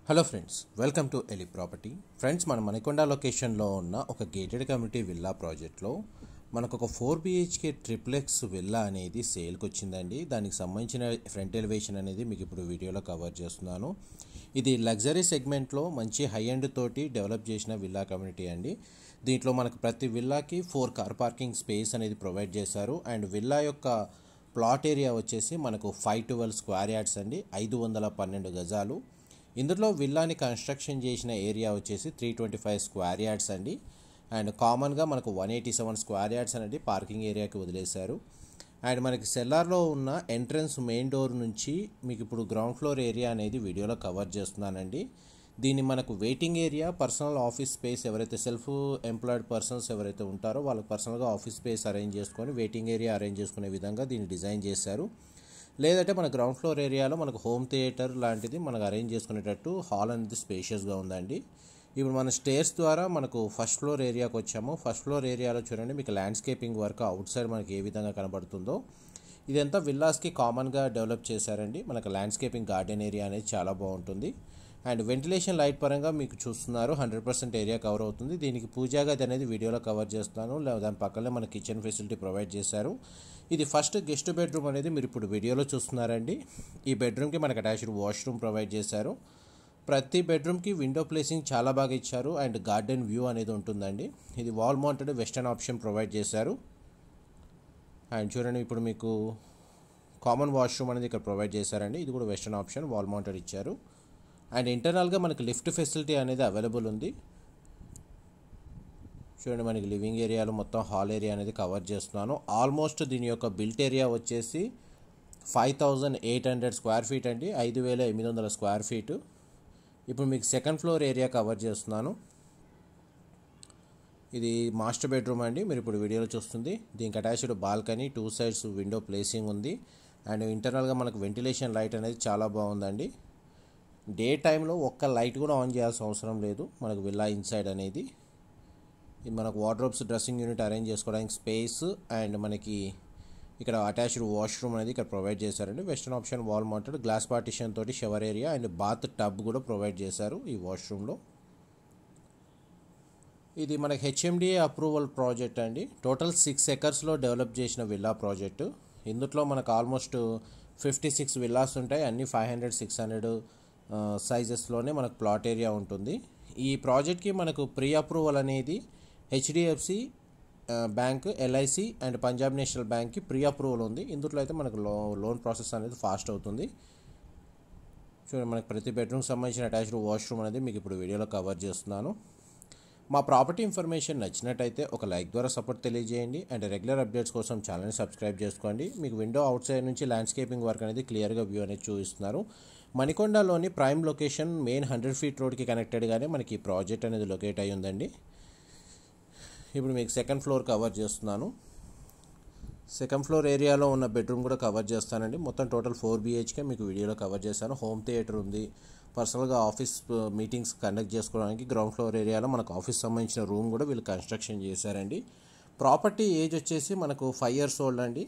hello friends welcome to ఎలి property friends మన మణికొండ లొకేషన్లో ఉన్న ఒక గేటెడ్ కమ్యూనిటీ విల్లా ప్రాజెక్ట్లో మనకు ఒక ఫోర్ బిహెచ్కే ట్రిప్లెక్స్ విల్లా అనేది సేల్కి వచ్చిందండి దానికి సంబంధించిన ఫ్రంట్ ఎలివేషన్ అనేది మీకు ఇప్పుడు వీడియోలో కవర్ చేస్తున్నాను ఇది లగ్జరీ సెగ్మెంట్లో మంచి హై ఎండ్ తోటి డెవలప్ చేసిన విల్లా కమ్యూనిటీ అండి దీంట్లో మనకు ప్రతి విల్లాకి ఫోర్ కార్ పార్కింగ్ స్పేస్ అనేది ప్రొవైడ్ చేశారు అండ్ విల్లా యొక్క ప్లాట్ ఏరియా వచ్చేసి మనకు ఫైవ్ ట్వెల్వ్ స్క్వేర్ యార్డ్స్ అండి ఐదు వందల పన్నెండు గజాలు ఇందులో విల్లాని కన్స్ట్రక్షన్ చేసిన ఏరియా వచ్చేసి three twenty five square yards అండి అండ్ కామన్గా మనకు one eighty seven square yards అనేది పార్కింగ్ ఏరియాకి వదిలేశారు అండ్ మనకి సెల్లార్లో ఉన్న ఎంట్రన్స్ మెయిన్ డోర్ నుంచి మీకు ఇప్పుడు గ్రౌండ్ ఫ్లోర్ ఏరియా అనేది వీడియోలో కవర్ చేస్తున్నానండి దీన్ని మనకు waiting area personal office space ఎవరైతే సెల్ఫ్ ఎంప్లాయిడ్ పర్సన్స్ ఎవరైతే ఉంటారో వాళ్ళకి పర్సనల్గా ఆఫీస్ స్పేస్ అరేంజ్ చేసుకొని వెయిటింగ్ ఏరియా అరేంజ్ చేసుకునే విధంగా దీన్ని డిజైన్ చేశారు లేదంటే మన గ్రౌండ్ ఫ్లోర్ ఏరియాలో మనకు హోమ్ థియేటర్ లాంటిది మనకు అరేంజ్ చేసుకునేటట్టు హాల్ అనేది స్పేషియస్గా ఉందండి ఇప్పుడు మన స్టేర్స్ ద్వారా మనకు ఫస్ట్ ఫ్లోర్ ఏరియాకి వచ్చాము ఫస్ట్ ఫ్లోర్ ఏరియాలో చూడండి మీకు ల్యాండ్స్కేపింగ్ వర్క్ అవుట్ సైడ్ మనకి ఏ విధంగా కనబడుతుందో ఇదంతా విల్లాస్కి కామన్గా డెవలప్ చేశారండి మనకు ల్యాండ్స్కేపింగ్ గార్డెన్ ఏరియా అనేది చాలా బాగుంటుంది అండ్ వెంటిలేషన్ లైట్ పరంగా మీకు చూస్తున్నారు హండ్రెడ్ పర్సెంట్ ఏరియా కవర్ అవుతుంది దీనికి పూజా గది అనేది వీడియోలో కవర్ చేస్తాను లేదా దాని పక్కనే మన కిచెన్ ఫెసిలిటీ ప్రొవైడ్ చేశారు ఇది ఫస్ట్ గెస్ట్ బెడ్రూమ్ అనేది మీరు ఇప్పుడు వీడియోలో చూస్తున్నారండి ఈ బెడ్రూమ్కి మనకు అటాచ్డ్ వాష్రూమ్ ప్రొవైడ్ చేశారు ప్రతి బెడ్రూమ్కి విండో ప్లేసింగ్ చాలా బాగా ఇచ్చారు అండ్ గార్డెన్ వ్యూ అనేది ఉంటుందండి ఇది wall mounted western option provide చేశారు అండ్ చూడండి ఇప్పుడు మీకు కామన్ వాష్రూమ్ అనేది ఇక్కడ ప్రొవైడ్ చేశారండి ఇది కూడా వెస్టర్న్ ఆప్షన్ వాల్ మౌంటెడ్ ఇచ్చారు అండ్ ఇంటర్నల్గా మనకి లిఫ్ట్ ఫెసిలిటీ అనేది అవైలబుల్ ఉంది చూడండి మనకి లివింగ్ ఏరియాలో మొత్తం హాల్ ఏరియా అనేది కవర్ చేస్తున్నాను ఆల్మోస్ట్ దీని యొక్క బిల్ట్ ఏరియా వచ్చేసి five thousand eight hundred square feet అండి ఐదు వేల ఎనిమిది వందల స్క్వేర్ ఫీట్ ఇప్పుడు మీకు సెకండ్ ఫ్లోర్ ఏరియా కవర్ చేస్తున్నాను ఇది మాస్టర్ బెడ్రూమ్ అండి మీరు ఇప్పుడు వీడియోలో చూస్తుంది దీనికి attached balcony two sides window placing ఉంది అండ్ ఇంటర్నల్గా మనకు వెంటిలేషన్ లైట్ అనేది చాలా బాగుందండి డే టైంలో ఒక్క లైట్ కూడా ఆన్ చేయాల్సిన అవసరం లేదు మనకు విల్లా ఇన్సైడ్ అనేది ఇది మనకు వార్డ్రోబ్స్ డ్రెస్సింగ్ యూనిట్ అరేంజ్ చేసుకోవడానికి స్పేస్ అండ్ మనకి ఇక్కడ అటాచ్డ్ వాష్రూమ్ అనేది ఇక్కడ ప్రొవైడ్ చేశారండి western option wall mounted glass partition తోటి shower area and bathtub కూడా ప్రొవైడ్ చేశారు ఈ వాష్రూమ్లో ఇది మనకి హెచ్ఎండిఏ అప్రూవల్ ప్రాజెక్ట్ అండి టోటల్ సిక్స్ ఎకర్స్లో డెవలప్ చేసిన విల్లా ప్రాజెక్టు ఇందులో మనకు ఆల్మోస్ట్ ఫిఫ్టీ సిక్స్ విల్లాస్ ఉంటాయి అన్ని ఫైవ్ హండ్రెడ్ సిక్స్ హండ్రెడ్ సైజెస్లోనే మనకు ప్లాట్ ఏరియా ఉంటుంది ఈ ప్రాజెక్ట్కి మనకు ప్రీ అప్రూవల్ అనేది HDFC bank LIC and Punjab National బ్యాంక్కి ప్రీ అప్రూవల్ ఉంది ఇందులో అయితే మనకు లో లోన్ ప్రాసెస్ అనేది ఫాస్ట్ అవుతుంది చూడండి మనకి ప్రతి బెడ్రూమ్కి సంబంధించిన అటాచ్డ్ వాష్రూమ్ అనేది మీకు ఇప్పుడు వీడియోలో కవర్ చేస్తున్నాను మా ప్రాపర్టీ ఇన్ఫర్మేషన్ నచ్చినట్టయితే ఒక లైక్ ద్వారా సపోర్ట్ తెలియజేయండి అండ్ రెగ్యులర్ అప్డేట్స్ కోసం ఛానల్ని సబ్స్క్రైబ్ చేసుకోండి మీకు విండో అవుట్ సైడ్ నుంచి ల్యాండ్స్కేపింగ్ వర్క్ అనేది క్లియర్గా వ్యూ అనేది చూపిస్తున్నారు మణికొండలోని prime location main hundred feet రోడ్కి కనెక్టెడ్గానే మనకి ఈ ప్రాజెక్ట్ అనేది లొకేట్ అయి ఉందండి ఇప్పుడు మీకు సెకండ్ ఫ్లోర్ కవర్ చేస్తున్నాను సెకండ్ ఫ్లోర్ ఏరియాలో ఉన్న బెడ్రూమ్ కూడా కవర్ చేస్తానండి మొత్తం టోటల్ ఫోర్ బీహెచ్కే మీకు వీడియోలో కవర్ చేశాను హోమ్ థియేటర్ ఉంది పర్సనల్గా ఆఫీస్ మీటింగ్స్ కండక్ట్ చేసుకోవడానికి గ్రౌండ్ ఫ్లోర్ ఏరియాలో మనకు ఆఫీస్ సంబంధించిన రూమ్ కూడా వీళ్ళు కన్స్ట్రక్షన్ చేశారండి ప్రాపర్టీ ఏజ్ వచ్చేసి మనకు ఫైవ్ ఇయర్స్ ఓల్డ్ అండి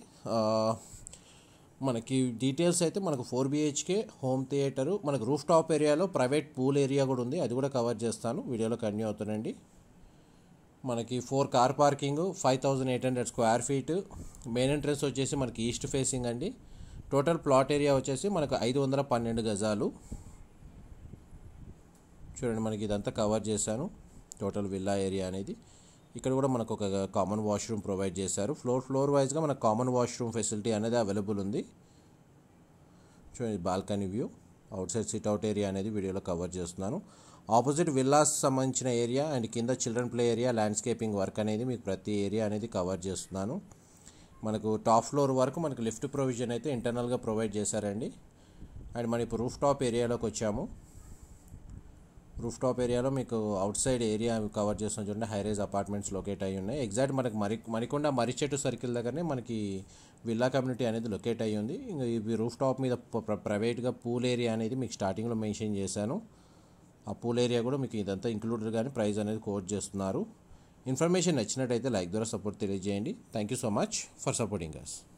మనకి డీటెయిల్స్ అయితే మనకు ఫోర్ బిహెచ్కే హోమ్ థియేటరు మనకు రూఫ్ టాప్ ఏరియాలో ప్రైవేట్ పూల్ ఏరియా కూడా ఉంది అది కూడా కవర్ చేస్తాను వీడియోలో కంటిన్యూ అవుతానండి మనకి four car parking five thousand eight hundred square feet main entrance వచ్చేసి మనకి ఈస్ట్ ఫేసింగ్ అండి టోటల్ ప్లాట్ ఏరియా వచ్చేసి మనకు ఐదు వందల పన్నెండు గజాలు చూడండి మనకి ఇదంతా కవర్ చేశాను టోటల్ విల్లా ఏరియా అనేది ఇక్కడ కూడా మనకు ఒక కామన్ వాష్రూమ్ ప్రొవైడ్ చేశారు ఫ్లోర్ ఫ్లోర్ వైజ్గా మనకు కామన్ వాష్రూమ్ ఫెసిలిటీ అనేది అవైలబుల్ ఉంది చూడండి balcony view outside sit out area అనేది వీడియోలో కవర్ చేస్తున్నాను ఆపోజిట్ విల్లాస్ సంబంధించిన ఏరియా అండ్ కింద children play area landscaping work అనేది మీకు ప్రతి ఏరియా అనేది కవర్ చేస్తున్నాను మనకు టాప్ ఫ్లోర్ వరకు మనకు లిఫ్ట్ ప్రొవిజన్ అయితే ఇంటర్నల్గా ప్రొవైడ్ చేశారండి అండ్ మనం ఇప్పుడు రూఫ్ టాప్ ఏరియాలోకి వచ్చాము రూఫ్ టాప్ ఏరియాలో మీకు అవుట్ సైడ్ ఏరియా కవర్ చేస్తున్న చూడండి హైరైజ్ అపార్ట్మెంట్స్ లొకేట్ అయ్యి ఉన్నాయి ఎగ్జాక్ట్ మనకి మరి మరికొండ మరిచెట్టు సర్కిల్ దగ్గరనే మనకి విల్లా కమ్యూనిటీ అనేది లొకేట్ అయ్యి ఉంది ఇంకా ఇవి రూఫ్ టాప్ మీద ప్రైవేట్గా పూల్ ఏరియా అనేది మీకు స్టార్టింగ్లో మెన్షన్ చేశాను ఆ పూల్ ఏరియా కూడా మీకు ఇదంతా ఇంక్లూడెడ్ కానీ ప్రైస్ అనేది కోట్ చేస్తున్నారు ఇన్ఫర్మేషన్ నచ్చినట్టయితే లైక్ ద్వారా సపోర్ట్ తెలియజేయండి thank you so much for supporting us